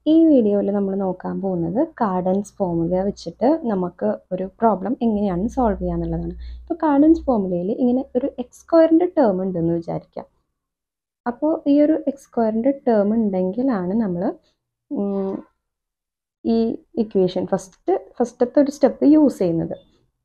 ഈ വീഡിയോയിൽ നമ്മൾ നോക്കാൻ പോകുന്നത് കാർഡൻസ് ഫോർമുല വെച്ചിട്ട് നമുക്ക് ഒരു പ്രോബ്ലം എങ്ങനെയാണ് സോൾവ് ചെയ്യുക എന്നുള്ളതാണ് ഇപ്പോൾ കാർഡൻസ് ഫോർമുലയിൽ ഇങ്ങനെ ഒരു എക്സ് സ്ക്വയറിൻ്റെ ടേം ഉണ്ടെന്ന് വിചാരിക്കാം അപ്പോൾ ഈ ഒരു എക്സ് സ്ക്വയറിൻ്റെ ടേം ഉണ്ടെങ്കിലാണ് നമ്മൾ ഈ ഇക്വേഷൻ ഫസ്റ്റ് ഫസ്റ്റത്തെ ഒരു സ്റ്റെപ്പ് യൂസ് ചെയ്യുന്നത്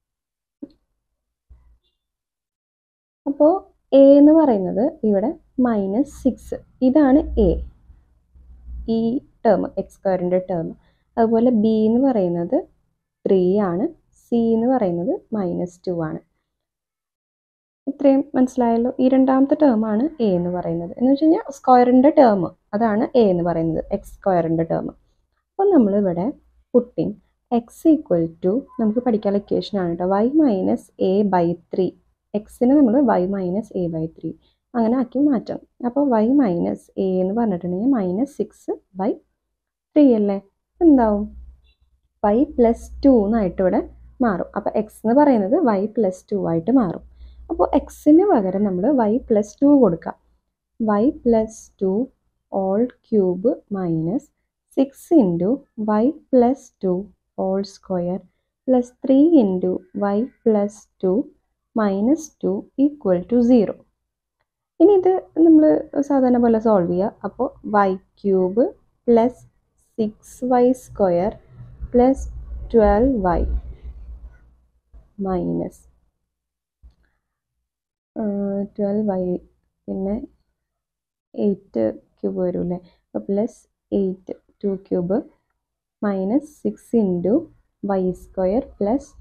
അപ്പോൾ എ എന്ന് പറയുന്നത് ഇവിടെ മൈനസ് സിക്സ് ഇതാണ് എ ഈ ടേം എക്സ് സ്ക്വയറിൻ്റെ ടേം അതുപോലെ ബി എന്ന് പറയുന്നത് ത്രീ ആണ് സി എന്ന് പറയുന്നത് മൈനസ് ടു ആണ് ഇത്രയും മനസ്സിലായല്ലോ ഈ രണ്ടാമത്തെ ടേം ആണ് എ എന്ന് പറയുന്നത് എന്ന് വെച്ച് കഴിഞ്ഞാൽ സ്ക്വയറിൻ്റെ ടേം അതാണ് എ എന്ന് പറയുന്നത് എക്സ് സ്ക്വയറിൻ്റെ ടേം അപ്പോൾ നമ്മളിവിടെ പുട്ടിങ് എക്സ് ഈക്വൽ ടു നമുക്ക് പഠിക്കാനുള്ള ഇക്വേഷൻ ആണ് കേട്ടോ Y minus A by three എക്സിന് നമ്മൾ Y minus A by three അങ്ങനെ ആക്കി മാറ്റണം അപ്പോൾ വൈ മൈനസ് എ എന്ന് പറഞ്ഞിട്ടുണ്ടെങ്കിൽ മൈനസ് സിക്സ് ബൈ ത്രീ അല്ലേ എന്താവും വൈ പ്ലസ് ടു എന്നായിട്ട് ഇവിടെ മാറും അപ്പോൾ എക്സ് എന്ന് പറയുന്നത് വൈ പ്ലസ് ടു ആയിട്ട് മാറും അപ്പോൾ എക്സിന് പകരം നമ്മൾ വൈ പ്ലസ് ടു കൊടുക്കാം Y plus two whole cube minus six into Y plus two whole square plus three into Y plus two minus two equal to zero ഇനി ഇത് നമ്മൾ സാധാരണ പോലെ സോൾവ് ചെയ്യുക അപ്പോൾ Y cube plus six Y square plus twelve Y minus twelve Y പിന്നെ eight cube വരും അല്ലേ അപ്പോൾ plus eight two cube minus six into Y square plus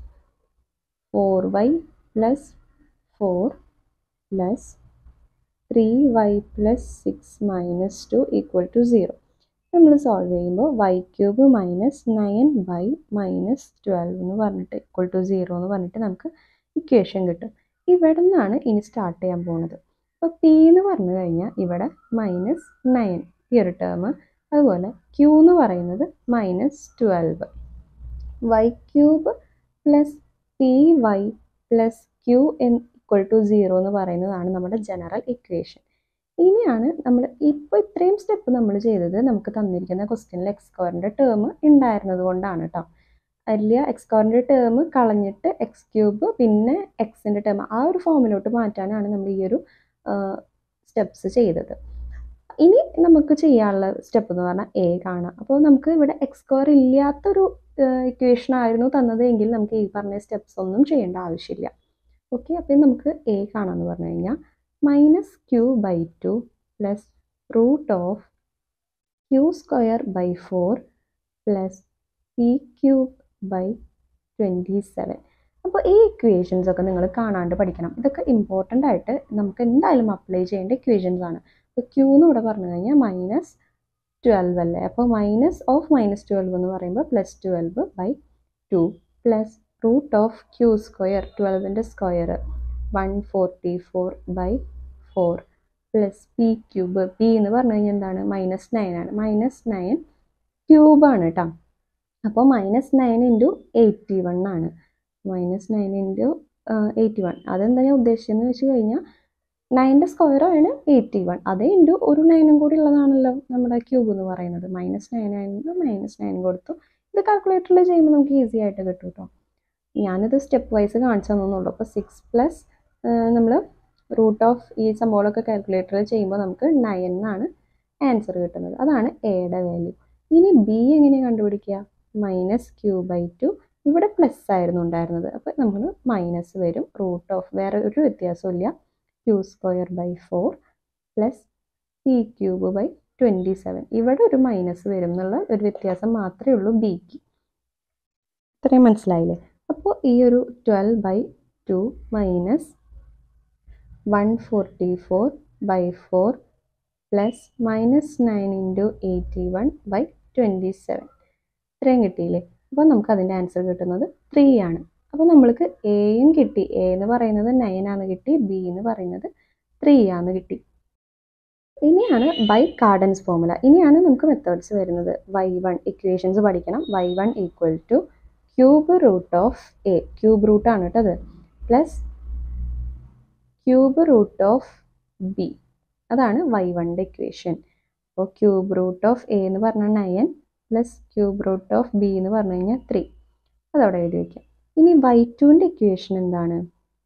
four Y plus four plus three Y plus six minus two equal to zero നമ്മൾ solve ചെയ്യുമ്പോൾ Y cube minus nine Y minus twelve എന്ന് പറഞ്ഞിട്ട് equal to zero എന്ന് പറഞ്ഞിട്ട് നമുക്ക് equation കിട്ടും ഇവിടെ നിന്നാണ് ഇനി സ്റ്റാർട്ട് ചെയ്യാൻ പോകുന്നത് അപ്പോൾ പി എന്ന് പറഞ്ഞു കഴിഞ്ഞാൽ ഇവിടെ മൈനസ് നയൻ ഈ ഒരു ടേം അതുപോലെ ക്യൂ എന്ന് പറയുന്നത് minus twelve Y cube plus P Y plus Q N equal to zero എന്ന് പറയുന്നതാണ് നമ്മുടെ ജനറൽ ഇക്വേഷൻ ഇനിയാണ് നമ്മൾ ഇപ്പോൾ ഇത്രയും സ്റ്റെപ്പ് നമ്മൾ ചെയ്തത് നമുക്ക് തന്നിരിക്കുന്ന ക്വസ്റ്റ്യനിൽ എക്സ് സ്ക്വയറിൻ്റെ ടേം ഉണ്ടായിരുന്നത് കൊണ്ടാണ് കേട്ടോ വലിയ എക്സ് സ്ക്വയറിൻ്റെ ടേം കളഞ്ഞിട്ട് എക്സ് ക്യൂബ് പിന്നെ എക്സിൻ്റെ ടേം ആ ഒരു ഫോമിലോട്ട് മാറ്റാനാണ് നമ്മൾ ഈ ഒരു സ്റ്റെപ്സ് ചെയ്തത് ഇനി നമുക്ക് ചെയ്യാനുള്ള സ്റ്റെപ്പ് എന്ന് പറഞ്ഞാൽ എ കാണാം അപ്പോൾ നമുക്ക് ഇവിടെ എക്സ് സ്ക്വയർ ഇല്ലാത്തൊരു ഇക്വേഷൻ ആയിരുന്നു തന്നത് എങ്കിൽ നമുക്ക് ഈ പറഞ്ഞ സ്റ്റെപ്സ് ഒന്നും ചെയ്യേണ്ട ആവശ്യമില്ല ഓക്കെ അപ്പോൾ നമുക്ക് എ കാണാമെന്ന് പറഞ്ഞു കഴിഞ്ഞാൽ minus Q by two plus root of Q square by four plus P cube by twenty seven അപ്പോൾ ഈ ഇക്വേഷൻസ് ഒക്കെ നിങ്ങൾ കാണാണ്ട് പഠിക്കണം ഇതൊക്കെ ഇമ്പോർട്ടൻ്റ് ആയിട്ട് നമുക്ക് എന്തായാലും അപ്ലൈ ചെയ്യേണ്ട ഇക്വേഷൻസ് ആണ് അപ്പോൾ ക്യൂ എന്ന് ഇവിടെ പറഞ്ഞു കഴിഞ്ഞാൽ മൈനസ് ട്വൽവ് അല്ലേ അപ്പോൾ മൈനസ് ഓഫ് മൈനസ് ട്വൽവ് എന്ന് പറയുമ്പോൾ plus twelve by two plus root of Q square ട്വൽവിൻ്റെ square one forty four by four plus P cube P എന്ന് പറഞ്ഞു കഴിഞ്ഞാൽ എന്താണ് മൈനസ് നയൻ ആണ് മൈനസ് നയൻ ക്യൂബാണ് കേട്ടോ അപ്പോൾ minus nine into eighty one ആണ് minus nine into eighty one അതെന്താ ഞാൻ ഉദ്ദേശിച്ചതെന്ന് വെച്ച് കഴിഞ്ഞാൽ നയൻ്റെ സ്ക്വയറാണ് എയ്റ്റി വൺ അതേ ഇൻറ്റു ഒരു നയനും കൂടി ഉള്ളതാണല്ലോ നമ്മുടെ ക്യൂബ് എന്ന് പറയുന്നത് മൈനസ് നയൻ ആയിരുന്നു മൈനസ് നയൻ കൊടുത്തു ഇത് കാൽക്കുലേറ്ററിൽ ചെയ്യുമ്പോൾ നമുക്ക് ഈസി ആയിട്ട് കിട്ടും കേട്ടോ ഞാനിത് സ്റ്റെപ്പ് വൈസ് കാണിച്ചു തന്നുള്ളൂ അപ്പോൾ സിക്സ് പ്ലസ് നമ്മൾ റൂട്ട് ഓഫ് ഈ സംഭവങ്ങളൊക്കെ കാൽക്കുലേറ്ററിൽ ചെയ്യുമ്പോൾ നമുക്ക് നയൻ എന്നാണ് ആൻസർ കിട്ടുന്നത് അതാണ് എയുടെ വാല്യൂ ഇനി ബി എങ്ങനെ കണ്ടുപിടിക്കുക മൈനസ് ക്യൂ ബൈ ടു ഇവിടെ പ്ലസ് ആയിരുന്നു ഉണ്ടായിരുന്നത് അപ്പോൾ നമ്മൾ മൈനസ് വരും റൂട്ട് ഓഫ് വേറെ ഒരു വ്യത്യാസമില്ല Q square by four plus P cube by twenty seven ഇവിടെ ഒരു മൈനസ് വരും എന്നുള്ള ഒരു വ്യത്യാസം മാത്രമേ ഉള്ളൂ ബിക്ക് ഇത്രയും മനസ്സിലായില്ലേ അപ്പോൾ ഈ ഒരു twelve by two minus one forty four by four plus minus nine into eighty one by twenty seven ഇത്രയും കിട്ടിയില്ലേ അപ്പോൾ നമുക്ക് അതിൻ്റെ ആൻസർ കിട്ടുന്നത് ത്രീ ആണ് അപ്പോൾ നമ്മൾക്ക് എയും കിട്ടി എ എന്ന് പറയുന്നത് നയൻ ആണെന്ന് കിട്ടി ബി എന്ന് പറയുന്നത് ത്രീ ആണെന്ന് കിട്ടി ഇനിയാണ് ബൈ കാർഡൻസ് ഫോർമുല ഇനിയാണ് നമുക്ക് മെത്തേഡ്സ് വരുന്നത് വൈ വൺ ഇക്വേഷൻസ് പഠിക്കണം Y one equal to cube root of A cube root ആണ് കേട്ടോ അത് plus cube root of B അതാണ് വൈ വണ്ണിൻ്റെ ഇക്വേഷൻ അപ്പോൾ ക്യൂബ് റൂട്ട് ഓഫ് എ എന്ന് പറഞ്ഞാൽ nine plus cube root of B എന്ന് പറഞ്ഞു കഴിഞ്ഞാൽ ത്രീ അതവിടെ എഴുതി വയ്ക്കാം ഇനി വൈ ടുവിൻ്റെ ഇക്വേഷൻ എന്താണ്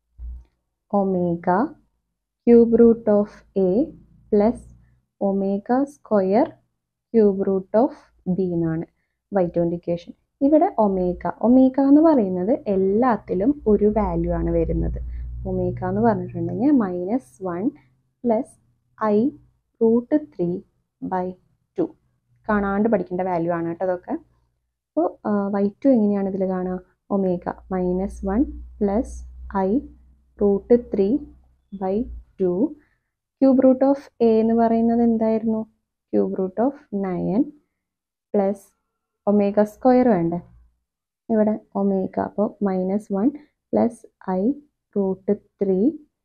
omega cube root of A plus omega square cube root of B എന്നാണ് വൈ ടുവിൻ്റെ ഇക്വേഷൻ ഇവിടെ ഒമേഗ ഒമേഗ എന്ന് പറയുന്നത് എല്ലാത്തിലും ഒരു വാല്യൂ ആണ് വരുന്നത് ഒമേഗ എന്ന് പറഞ്ഞിട്ടുണ്ടെങ്കിൽ minus one plus i root three by two കാണാണ്ട് പഠിക്കേണ്ട വാല്യൂ ആണ് കേട്ടോ അതൊക്കെ അപ്പോൾ വൈ ടു എങ്ങനെയാണ് ഇതിൽ കാണുക omega minus one plus i root three by two cube root of A എന്ന് പറയുന്നത് എന്തായിരുന്നു cube root of nine plus omega square വേണ്ടേ ഇവിടെ ഒമേഗ അപ്പോൾ minus one plus i root three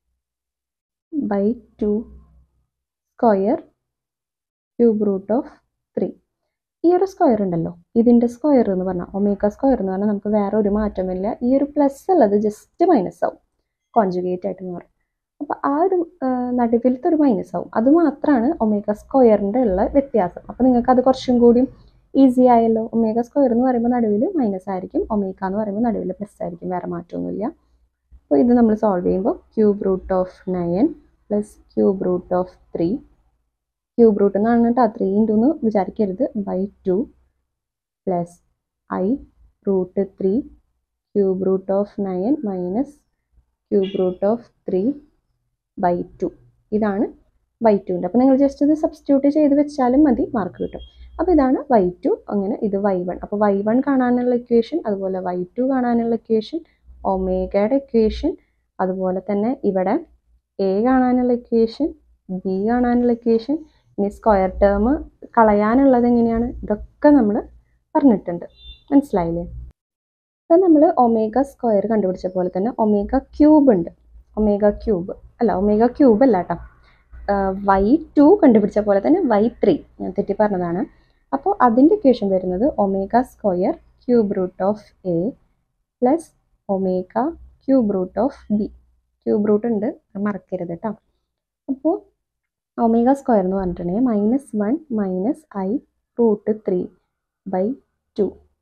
by two square cube root of three ഈ ഒരു square ഉണ്ടല്ലോ ഇതിൻ്റെ സ്ക്വയർ എന്ന് പറഞ്ഞാൽ ഒമേഗ സ്ക്വയർ എന്ന് പറഞ്ഞാൽ നമുക്ക് വേറെ ഒരു മാറ്റമില്ല ഈ ഒരു പ്ലസ് ഉള്ളത് ജസ്റ്റ് മൈനസ് ആവും കോൺജുഗേറ്റ് ആയിട്ട് മാറും അപ്പോൾ ആ ഒരു നടുവിലത്തെ ഒരു മൈനസ് ആവും അത് മാത്രമാണ് ഒമേഗ സ്ക്വയറിൻ്റെ ഉള്ള വ്യത്യാസം അപ്പോൾ നിങ്ങൾക്ക് അത് കുറച്ചും കൂടി ഈസി ആയല്ലോ ഒമേഗ സ്ക്വയർ എന്ന് പറയുമ്പോൾ നടുവിൽ മൈനസ് ആയിരിക്കും ഒമേഗ എന്ന് പറയുമ്പോൾ നടുവിൽ പ്ലസ് ആയിരിക്കും വേറെ മാറ്റമൊന്നുമില്ല അപ്പോൾ ഇത് നമ്മൾ സോൾവ് ചെയ്യുമ്പോൾ cube root of nine plus cube root of three cube root എന്നാണ് കേട്ടോ ത്രീ ഇൻറ്റു എന്ന് വിചാരിക്കരുത് by two plus i root three cube root of nine minus cube root of three by two ഇതാണ് y ടുവിൻ്റെ അപ്പോൾ നിങ്ങൾ just ഇത് substitute ചെയ്ത് വെച്ചാലും മതി മാർക്ക് കിട്ടും അപ്പോൾ ഇതാണ് വൈ ടു അങ്ങനെ ഇത് വൈ വൺ അപ്പോൾ വൈ വൺ കാണാനുള്ള ഇക്വേഷൻ അതുപോലെ വൈ ടു കാണാനുള്ള ഇക്വേഷൻ ഒമേഗയുടെ ഇക്വേഷൻ അതുപോലെ തന്നെ ഇവിടെ എ കാണാനുള്ള ഇക്വേഷൻ ബി കാണാനുള്ള ഇക്വേഷൻ ഇനി സ്ക്വയർ ടേം കളയാനുള്ളത് എങ്ങനെയാണ് ഇതൊക്കെ നമ്മൾ പറഞ്ഞിട്ടുണ്ട് മനസ്സിലായില്ലേ അപ്പം നമ്മൾ ഒമേഗ സ്ക്വയർ കണ്ടുപിടിച്ച പോലെ തന്നെ ഒമേഗ ക്യൂബ് ഉണ്ട് ഒമേഗ ക്യൂബ് അല്ല ഒമേഗ ക്യൂബ് അല്ല കേട്ടോ വൈ ടു കണ്ടുപിടിച്ച പോലെ തന്നെ വൈ ത്രീ ഞാൻ തെറ്റി പറഞ്ഞതാണ് അപ്പോൾ അതിൻ്റെ ഇക്വേഷൻ വരുന്നത് omega square cube root of A plus omega cube root of b cube root ഉണ്ട് മറക്കരുത് കേട്ടോ അപ്പോൾ ഒമേഗ സ്ക്വയർ എന്ന് പറഞ്ഞിട്ടുണ്ടെങ്കിൽ minus one minus i root three by two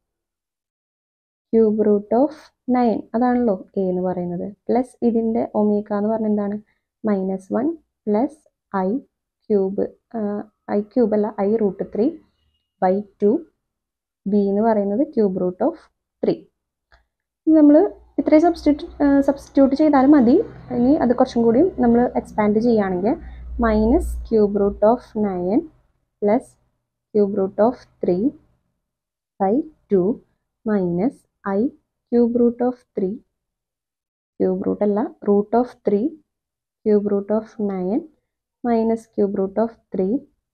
cube root of nine അതാണല്ലോ എ എന്ന് പറയുന്നത് പ്ലസ് ഇതിൻ്റെ ഒമേഗ എന്ന് പറഞ്ഞാൽ എന്താണ് minus one plus i cube i cube അല്ല i root three by two b എന്ന് പറയുന്നത് ക്യൂബ് റൂട്ട് ഓഫ് ത്രീ നമ്മൾ ഇത്രയും സബ്സ്റ്റിറ്റ്യൂട്ട് സബ്സ്റ്റിറ്റ്യൂട്ട് ചെയ്താലും മതി ഇനി അത് കുറച്ചും കൂടി നമ്മൾ എക്സ്പാൻഡ് ചെയ്യുകയാണെങ്കിൽ minus cube root of nine plus cube root of three by two minus i cube root of three cube root അല്ല root of three cube root of nine minus cube root of three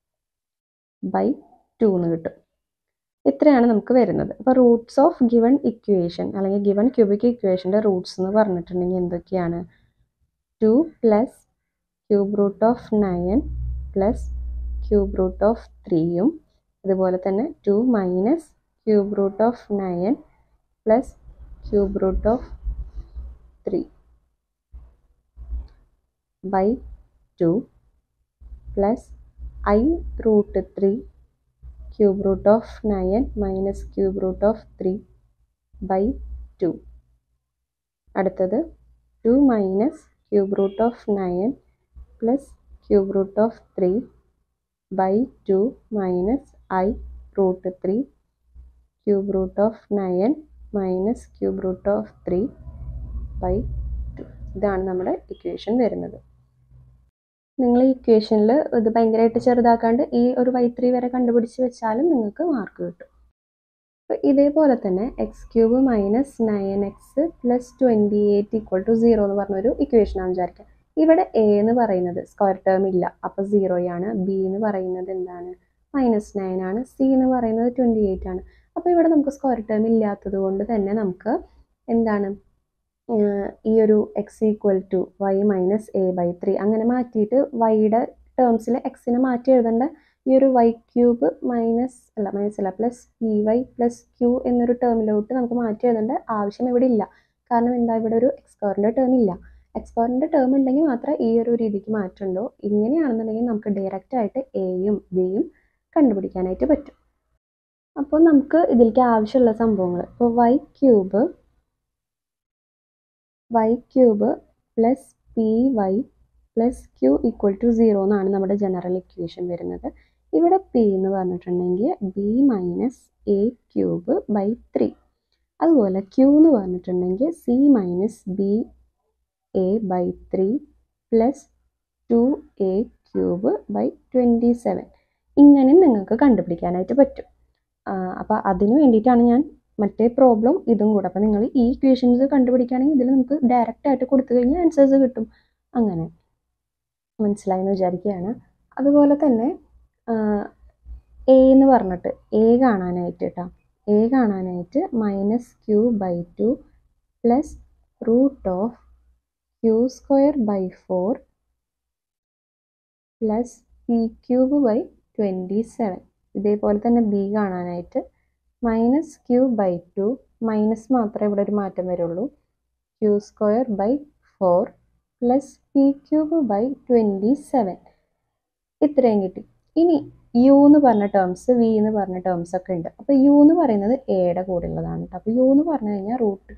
by two എന്ന് കിട്ടും ഇത്രയാണ് നമുക്ക് വരുന്നത് അപ്പോൾ roots of given equation അല്ലെങ്കിൽ given cubic ഇക്വേഷൻ്റെ roots എന്ന് പറഞ്ഞിട്ടുണ്ടെങ്കിൽ എന്തൊക്കെയാണ് two plus cube root of nine plus cube root of ത്രീയും അതുപോലെ തന്നെ to minus cube root of nine plus cube root of three by two plus i root three cube root of nine minus cube root of three by two അടുത്തത് two minus cube root of nine plus cube root of three by two minus i root three cube root of nine minus cube root of three by two ഇതാണ് നമ്മുടെ equation വരുന്നത് നിങ്ങൾ ഈ ഇക്വേഷനിൽ ഇത് ഭയങ്കരമായിട്ട് ചെറുതാക്കാണ്ട് ഈ ഒരു വൈ ത്രീ വരെ കണ്ടുപിടിച്ച് വെച്ചാലും നിങ്ങൾക്ക് മാർക്ക് കിട്ടും അപ്പോൾ ഇതേപോലെ തന്നെ x cube minus nine x plus twenty eight equal to zero എന്ന് പറഞ്ഞൊരു ഇക്വേഷനാണ് വിചാരിക്കുക ഇവിടെ എ എന്ന് പറയുന്നത് സ്ക്വയർ ടേം ഇല്ല അപ്പോൾ സീറോയാണ് ബി എന്ന് പറയുന്നത് എന്താണ് മൈനസ് നയൻ ആണ് സി എന്ന് പറയുന്നത് ട്വൻറ്റി എയ്റ്റ് ആണ് അപ്പോൾ ഇവിടെ നമുക്ക് സ്ക്വയർ ടേം ഇല്ലാത്തത് കൊണ്ട് തന്നെ നമുക്ക് എന്താണ് ഈ ഒരു x equal to y minus A by three അങ്ങനെ മാറ്റിയിട്ട് വൈയുടെ ടേംസിൽ എക്സിനെ മാറ്റി എഴുതേണ്ട ഈ ഒരു വൈ ക്യൂബ് മൈനസ് അല്ല മൈനസ് അല്ല plus P Y plus q എന്നൊരു ടേമിലോട്ട് നമുക്ക് മാറ്റി എഴുതേണ്ട ആവശ്യം ഇവിടെ ഇല്ല കാരണം എന്താ ഇവിടെ ഒരു എക്സ്കോറിൻ്റെ ടേം ഇല്ല എക്സ്കോറിൻ്റെ ടേം ഉണ്ടെങ്കിൽ മാത്രമേ ഈ ഒരു രീതിക്ക് മാറ്റമുണ്ടോ ഇങ്ങനെയാണെന്നുണ്ടെങ്കിൽ നമുക്ക് ഡയറക്റ്റ് ആയിട്ട് എയും ബിയും കണ്ടുപിടിക്കാനായിട്ട് പറ്റും അപ്പോൾ നമുക്ക് ഇതിലേക്ക് ആവശ്യമുള്ള സംഭവങ്ങൾ ഇപ്പോൾ y cube y cube plus P Y plus q equal to zero എന്നാണ് നമ്മുടെ ജനറൽ ഇക്വേഷൻ വരുന്നത് ഇവിടെ പി എന്ന് പറഞ്ഞിട്ടുണ്ടെങ്കിൽ b minus a cube by three അതുപോലെ ക്യൂ എന്ന് പറഞ്ഞിട്ടുണ്ടെങ്കിൽ c minus b a by three plus two a cube by twenty seven ഇങ്ങനെ നിങ്ങൾക്ക് കണ്ടുപിടിക്കാനായിട്ട് പറ്റും അപ്പോൾ അതിന് വേണ്ടിയിട്ടാണ് ഞാൻ മറ്റേ പ്രോബ്ലം ഇതും കൂടെ അപ്പോൾ നിങ്ങൾ ഈ ഇക്വേഷൻസ് കണ്ടുപിടിക്കുകയാണെങ്കിൽ ഇതിൽ നമുക്ക് ഡയറക്റ്റ് ആയിട്ട് കൊടുത്തു കഴിഞ്ഞാൽ ആൻസേഴ്സ് കിട്ടും അങ്ങനെ മനസ്സിലായെന്ന് വിചാരിക്കുകയാണ് അതുപോലെ തന്നെ എ എന്ന് പറഞ്ഞിട്ട് എ കാണാനായിട്ട് കേട്ടോ എ കാണാനായിട്ട് minus Q by two plus root of Q square by four plus P cube by twenty seven ഇതേപോലെ തന്നെ ബി കാണാനായിട്ട് minus Q by two minus മാത്രമേ ഇവിടെ ഒരു മാറ്റം വരുള്ളൂ q square by four plus P cube by twenty seven ഇത്രയും കിട്ടി ഇനി യു എന്ന് പറഞ്ഞ ടേംസ് വി എന്ന് പറഞ്ഞ ടേംസ് ഒക്കെ ഉണ്ട് അപ്പോൾ യു എന്ന് പറയുന്നത് എയുടെ കൂടെ ഉള്ളതാണ് കേട്ടോ അപ്പോൾ യു എന്ന് പറഞ്ഞു കഴിഞ്ഞാൽ root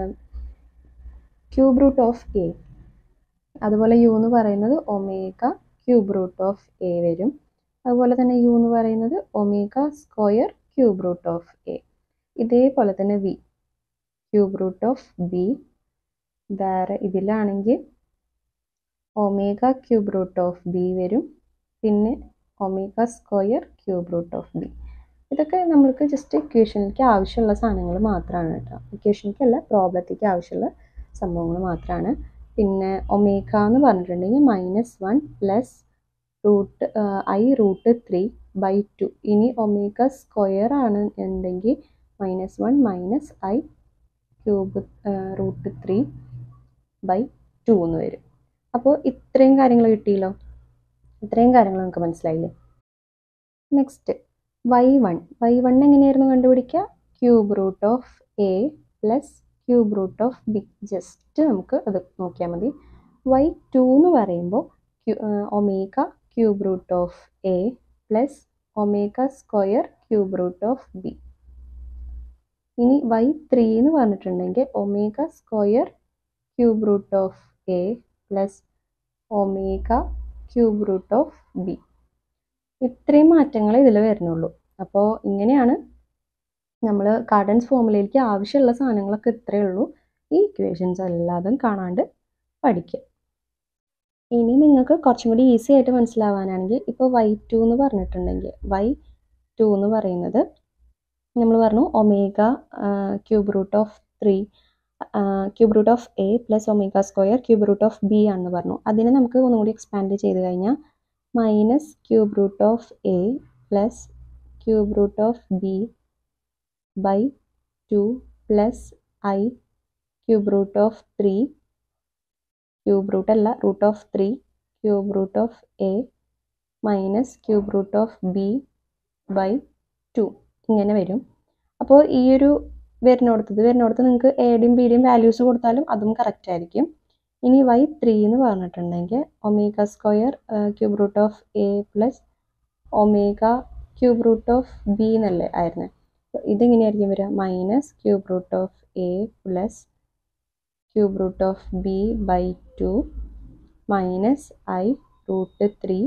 cube root of a അതുപോലെ യു എന്ന് പറയുന്നത് omega cube root of a വരും അതുപോലെ തന്നെ യു എന്ന് പറയുന്നത് omega square cube root of a ഇതേപോലെ തന്നെ v cube root of b വേറെ ഇതിലാണെങ്കിൽ omega cube root of b വരും പിന്നെ omega square cube root of b ഇതൊക്കെ നമ്മൾക്ക് ജസ്റ്റ് ഇക്വേഷനിലേക്ക് ആവശ്യമുള്ള സാധനങ്ങൾ മാത്രമാണ് കേട്ടോ ഇക്വേഷനിലേക്കല്ല പ്രോബ്ലത്തേക്ക് ആവശ്യമുള്ള സംഭവങ്ങൾ മാത്രമാണ് പിന്നെ ഒമേഗ എന്ന് പറഞ്ഞിട്ടുണ്ടെങ്കിൽ minus one plus root i root three by two ഇനി ഒമേഗ സ്ക്വയർ ആണ് ഉണ്ടെങ്കിൽ minus one minus i cube root three by two എന്ന് വരും അപ്പോൾ ഇത്രയും കാര്യങ്ങൾ കിട്ടിയല്ലോ ഇത്രയും കാര്യങ്ങൾ നമുക്ക് മനസ്സിലായില്ലേ next y one y one എങ്ങനെയായിരുന്നു കണ്ടുപിടിക്കുക cube root of A plus cube root of b just നമുക്ക് അത് നോക്കിയാൽ മതി വൈ ടു എന്ന് പറയുമ്പോൾ omega cube root of A plus omega square cube root of b ഇനി വൈ ത്രീ എന്ന് പറഞ്ഞിട്ടുണ്ടെങ്കിൽ omega square cube root of A plus omega cube root of b ഇത്രയും മാറ്റങ്ങൾ ഇതിൽ വരുന്നുള്ളൂ അപ്പോൾ ഇങ്ങനെയാണ് നമ്മൾ കാർഡൻസ് ഫോമിലേക്ക് ആവശ്യമുള്ള സാധനങ്ങളൊക്കെ ഇത്രയേ ഉള്ളൂ ഈ ഇക്വേഷൻസ് എല്ലാതും കാണാണ്ട് പഠിക്കുക ഇനി നിങ്ങൾക്ക് കുറച്ചും കൂടി ഈസി ആയിട്ട് മനസ്സിലാവാനാണെങ്കിൽ ഇപ്പോൾ വൈ ടു എന്ന് പറഞ്ഞിട്ടുണ്ടെങ്കിൽ വൈ ടു എന്ന് പറയുന്നത് നമ്മൾ പറഞ്ഞു omega cube root of three cube root of A plus omega square cube root of b ആണെന്ന് പറഞ്ഞു അതിനെ നമുക്ക് ഒന്നും കൂടി എക്സ്പാൻഡ് ചെയ്ത് കഴിഞ്ഞാൽ minus cube root of A plus cube root of b by two plus i cube root of three cube root അല്ല root of three cube root of a minus cube root of b by two ഇങ്ങനെ വരും അപ്പോൾ ഈ ഒരു വരുന്നിടത്തത് വരുന്നിടത്ത് നിങ്ങൾക്ക് എയുടെയും ബിയുടെയും values കൊടുത്താലും അതും കറക്റ്റ് ആയിരിക്കും ഇനി വൈ ത്രീ എന്ന് പറഞ്ഞിട്ടുണ്ടെങ്കിൽ omega square cube root of A plus omega cube root of b എന്നല്ലേ ആയിരുന്നത് ഇതെങ്ങനെയായിരിക്കും വരിക minus cube root of A plus cube root of b by two minus i root three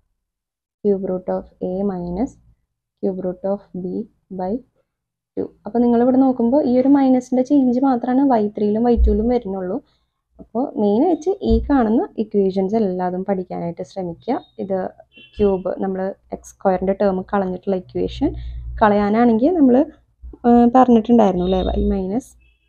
cube root of a minus cube root of b by two അപ്പോൾ നിങ്ങളിവിടെ നോക്കുമ്പോൾ ഈ ഒരു മൈനസിൻ്റെ ചേഞ്ച് മാത്രമാണ് വൈ ത്രീയിലും വൈ ടുവിലും വരുന്നുള്ളൂ അപ്പോൾ മെയിനായിട്ട് ഈ കാണുന്ന ഇക്വേഷൻസ് എല്ലാതും പഠിക്കാനായിട്ട് ശ്രമിക്കുക ഇത് ക്യൂബ് നമ്മൾ എക്സ് സ്ക്വയറിൻ്റെ ടേം കളഞ്ഞിട്ടുള്ള ഇക്വേഷൻ കളയാനാണെങ്കിൽ നമ്മൾ പറഞ്ഞിട്ടുണ്ടായിരുന്നു അല്ലേ y minus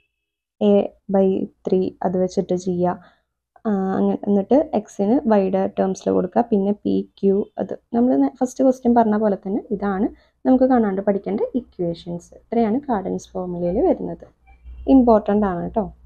A by three അത് വെച്ചിട്ട് ചെയ്യുക അങ്ങനെ എന്നിട്ട് എക്സിന് വൈഡ് ടേംസിൽ കൊടുക്കുക പിന്നെ പി ക്യൂ അത് നമ്മൾ ഫസ്റ്റ് ക്വസ്റ്റ്യൻ പറഞ്ഞ പോലെ തന്നെ ഇതാണ് നമുക്ക് കാണാണ്ട് പഠിക്കേണ്ട ഇക്വേഷൻസ് ഇത്രയാണ് കാർഡൻസ് ഫോർമുലയിൽ വരുന്നത് ഇമ്പോർട്ടൻ്റ് ആണ് കേട്ടോ